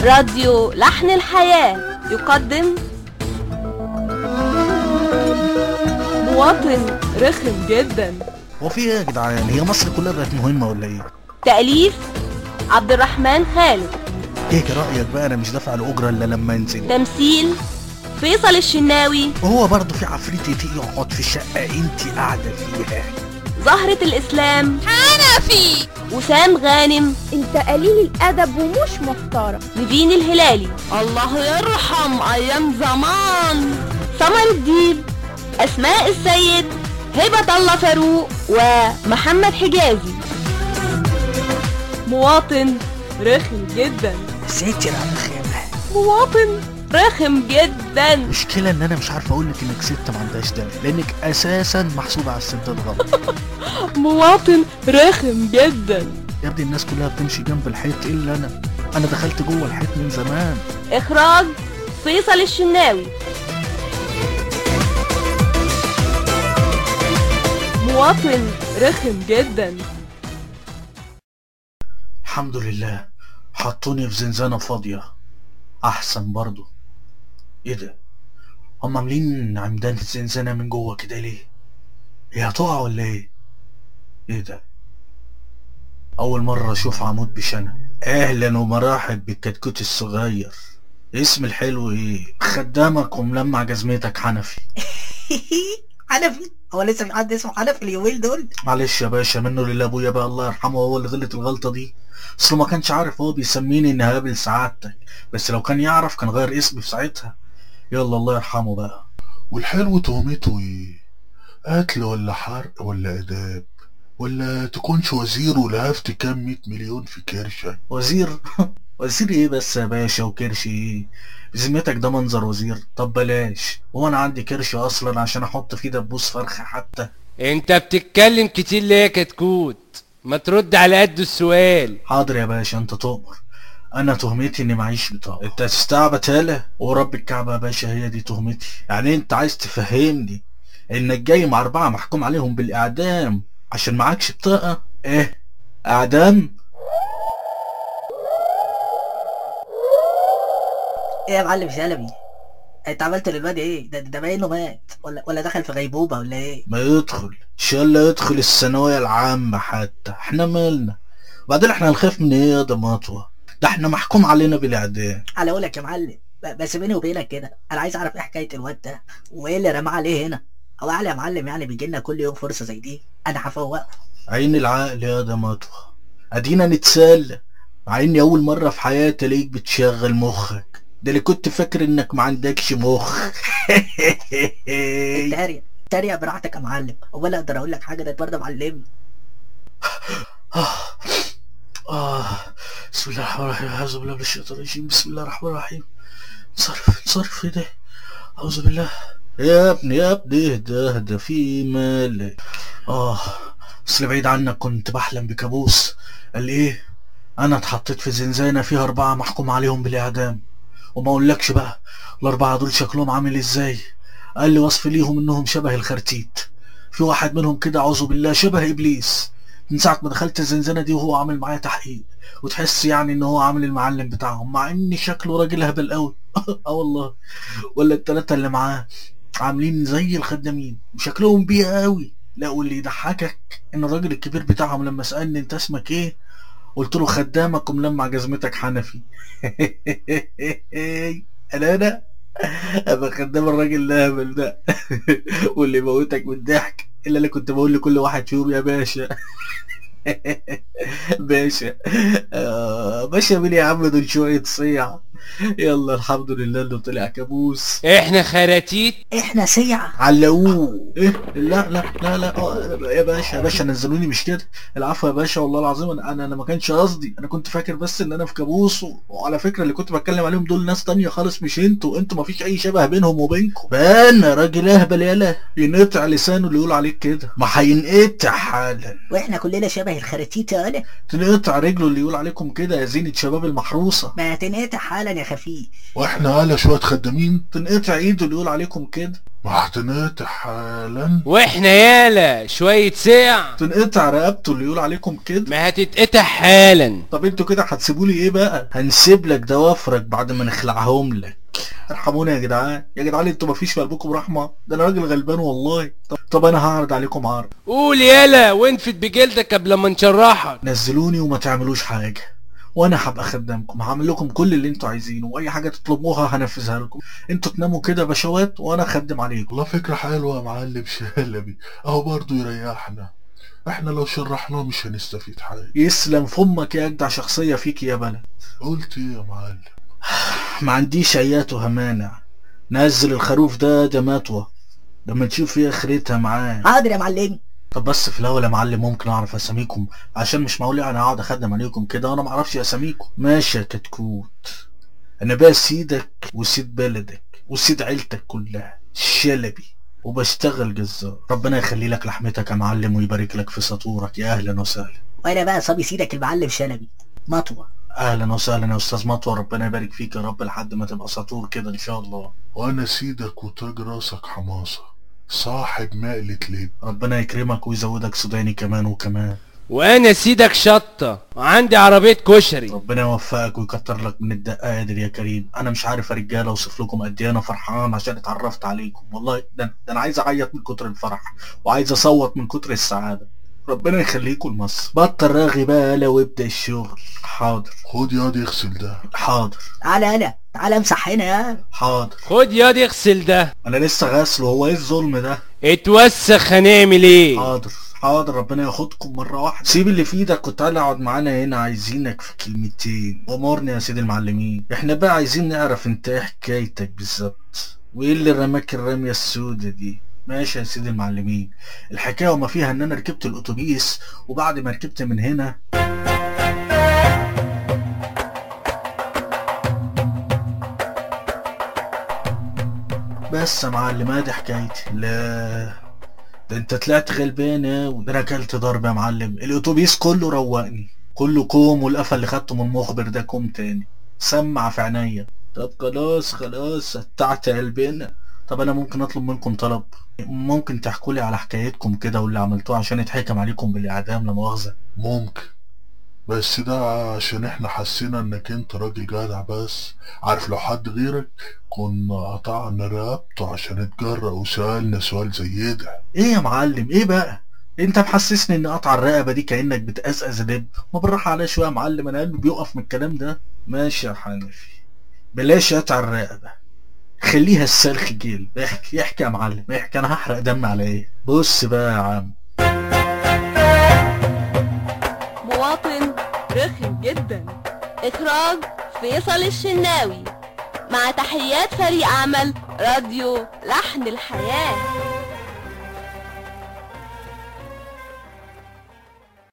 راديو لحن الحياة يقدم مواطن رخم جدا هو في ايه يا جدعان هي مصر كلها بقت مهمه ولا ايه تأليف عبد الرحمن خالد ايه رايك بقى انا مش دافع الاجره الا لما انزل تمثيل فيصل الشناوي وهو برضه في عفريت يتي يقعد في الشقه انت قاعده فيها زهرة الإسلام حنفي وسام غانم انت قليل الادب ومش محترم نيفين الهلالي الله يرحم أيام زمان سمر الديب أسماء السيد هبة الله فاروق ومحمد حجازي مواطن رخم جدا ساتر على الخيمه مواطن رخم جدا المشكله ان انا مش عارف اقول لك انك ست ما عندهاش دم لانك اساسا محسوبه على الستات غلط مواطن رخم جدا يا ابني الناس كلها بتمشي جنب الحيط الا انا انا دخلت جوه الحيط من زمان إخراج فيصل الشناوي مواطن رخم جدا الحمد لله حطوني في زنزانه فاضيه احسن برضه ايه ده هم عاملين عمدان الزنزانه من جوه كده ليه هي هتقع ولا ايه ايه ده اول مره اشوف عمود بشنب اهلا ومرحب بالكتكوت الصغير اسم الحلو ايه خدامك وملمع جزمتك حنفي حنفي هو لسه في حد اسمه حنفي اليومين دول معلش يا باشا منه لله ابويا بقى الله يرحمه هو اللي غلط الغلطه دي اصله ما كانش عارف هو بيسميني اني هقابل سعادتك بس لو كان يعرف كان غير اسمي في ساعتها يلا الله يرحمه بقى والحلو تهمته ايه قتل ولا حرق ولا اداب ولا تكونش وزير ولهفت كام مية مليون في كرشة وزير وزير ايه بس يا باشا وكرش ايه بذمتك ده منظر وزير طب بلاش هو انا عندي كرش اصلا عشان احط فيه دبوس فرخه حتى انت بتتكلم كتير ليه يا كتكوت ما ترد على قد السؤال حاضر يا باشا انت تؤمر انا تهمتي اني معيش بطاقه انت تستعبط يالا ورب الكعبه يا باشا هي دي تهمتي يعني انت عايز تفهمني انك جاي مع اربعه محكوم عليهم بالاعدام عشان معكش بطاقه ايه اعدام ايه يا معلم شلبي انت عملت للواد ايه ده ده باين انه مات ولا ولا دخل في غيبوبه ولا ايه ما يدخل ان شاء الله يدخل الثانويه العامه حتى احنا مالنا وبعدين احنا هنخاف من ايه يا ده مطوه ده احنا محكوم علينا بالاعدام على اقولك يا معلم ب- بس بيني وبينك كده انا عايز اعرف ايه حكايه الواد ده وايه اللي رماه عليه هنا هو قال يا معلم يعني بيجي لنا كل يوم فرصه زي دي انا هفوقه عين العقل يا ده مطوه ادينا نتسلى مع اني اول مره في حياتي الاقيك بتشغل مخك ده اللي كنت فاكر انك ما عندكش مخ تاريا تاريا براحتك يا معلم هو انا اقدر اقول لك حاجه ده برضه معلمني آه. آه. بسم الله الرحمن الرحيم أعوذ بالله من الشيطان الرجيم بسم الله الرحمن الرحيم صرف صرف ده أعوذ بالله يا ابني يا ابني اهدى اهدى في مال آه أصل بعيد عنك كنت بحلم بكابوس قال إيه أنا اتحطيت في زنزانة فيها أربعة محكوم عليهم بالإعدام وما أقولكش بقى الأربعة دول شكلهم عامل إزاي قال لي وصف ليهم إنهم شبه الخرتيت في واحد منهم كده أعوذ بالله شبه إبليس من ساعة ما دخلت الزنزانة دي وهو عامل معايا تحقيق وتحس يعني ان هو عامل المعلم بتاعهم مع ان شكله راجل هبل قوي اه والله ولا التلاتة اللي معاه عاملين زي الخدامين وشكلهم بيه قوي لا واللي يضحكك ان الراجل الكبير بتاعهم لما سألني انت اسمك ايه قلت له خدامك وملمع جزمتك حنفي انا انا ابقى خدام الراجل الهبل ده واللي يموتك من الضحك الا اللي كنت بقول لكل واحد فيهم يا باشا باشا آه باشا مين يا عم دول شوية صيع يلا الحمد لله انه طلع كابوس احنا خراتيت احنا سيعه علقوه ايه لا لا لا لا آه، يا باشا يا باشا نزلوني مش كده العفو يا باشا والله العظيم انا انا أنا ما كانش قصدي انا كنت فاكر بس ان انا في كابوس و- وعلى فكره اللي كنت بتكلم عليهم دول ناس تانية خالص مش انتوا انتوا ما فيش اي شبه بينهم وبينكم بان يا راجل اهبل يالا ينقطع لسانه اللي يقول عليك كده ما هينقطع حالا واحنا كلنا شبه الخراتيت يا انا تنقطع رجله اللي يقول عليكم كده يا زينة شباب المحروسة ما تنقطع حالا يا خفيف واحنا قال شوية خدامين تنقطع ايده اللي يقول عليكم كده ما هتنقطع حالا واحنا يالا شوية ساع تنقطع رقبته اللي يقول عليكم كده ما هتتقطع حالا طب انتوا كده هتسيبوا لي ايه بقى هنسيب لك ضوافرك بعد ما نخلعهم لك ارحموني يا جدعان يا جدعان انتوا مفيش في قلبكم رحمه ده انا راجل غلبان والله طب, طب انا هعرض عليكم عرض قول يالا وانفد بجلدك قبل ما نشرحك نزلوني وما تعملوش حاجه وانا هبقى خدامكم هعمل لكم كل اللي انتوا عايزينه واي حاجه تطلبوها هنفذها لكم انتوا تناموا كده بشوات وانا اخدم عليكم والله فكرة حلوة يا معلم شلبي اهو برضو يريحنا احنا لو شرحناه مش هنستفيد حاجة يسلم فمك يا اجدع شخصيه فيك يا بلد قلت ايه يا معلم ما عنديش اياتها مانع نزل الخروف ده ده مطوه لما نشوف ايه اخرتها معاه حاضر يا معلم طب بس في الاول يا معلم ممكن اعرف اساميكم عشان مش معقول انا اقعد اخدم عليكم كده وانا ما اعرفش اساميكم ماشي يا كتكوت انا بقى سيدك وسيد بلدك وسيد عيلتك كلها شلبي وبشتغل جزار ربنا يخلي لك لحمتك يا معلم ويبارك لك في سطورك يا اهلا وسهلا وانا بقى صبي سيدك المعلم شلبي مطوة اهلا وسهلا يا استاذ مطوى ربنا يبارك فيك يا رب لحد ما تبقى سطور كده ان شاء الله وانا سيدك وتاج راسك حماصة صاحب مقلة لب ربنا يكرمك ويزودك سوداني كمان وكمان وانا سيدك شطة وعندي عربية كشري ربنا يوفقك ويكتر لك من الدقة قادر يا كريم انا مش عارف يا رجاله اوصف لكم قد ايه انا فرحان عشان اتعرفت عليكم والله ده, ده انا عايز اعيط من كتر الفرح وعايز اصوت من كتر السعاده ربنا يخليكم لمصر بطل رغي بقى يالا وابدا الشغل حاضر خد ياض اغسل ده حاضر تعالى انا تعالى امسح هنا يا حاضر خد ياض اغسل ده انا لسه غاسله هو ايه الظلم ده اتوسخ هنعمل ايه حاضر حاضر ربنا ياخدكم مرة واحدة سيب اللي في ايدك وتعالى اقعد معانا هنا عايزينك في كلمتين امرني يا سيدي المعلمين احنا بقى عايزين نعرف انت ايه حكايتك بالظبط وايه اللي رماك الرمية السودة دي ماشي يا سيدي المعلمين الحكاية وما فيها ان انا ركبت الاتوبيس وبعد ما ركبت من هنا بس يا معلم ادي حكايتي لا ده انت طلعت غلبان اوي ده انا اكلت ضرب يا معلم الاتوبيس كله روقني كله كوم والقفا اللي خدته من المخبر ده كوم تاني سمع في عينيا طب خلاص خلاص قطعت قلبنا طب انا ممكن اطلب منكم طلب ممكن تحكوا لي على حكايتكم كده واللي عملتوه عشان يتحكم عليكم بالاعدام لا مؤاخذه ممكن بس ده عشان احنا حسينا انك انت راجل جدع بس عارف لو حد غيرك كنا قطعنا رقبته عشان اتجرأ وسألنا سؤال زي ده ايه يا معلم ايه بقى انت محسسني ان قطع الرقبه دي كانك بتقزقز دب ما بالراحه عليا شويه يا معلم انا قلبي بيقف من الكلام ده ماشي يا حنفي بلاش قطع الرقبه خليها السلخ جيل احكي احكي يا معلم احكي انا هحرق دم على ايه بص بقى يا عم مواطن رخم جدا اخراج فيصل الشناوي مع تحيات فريق عمل راديو لحن الحياه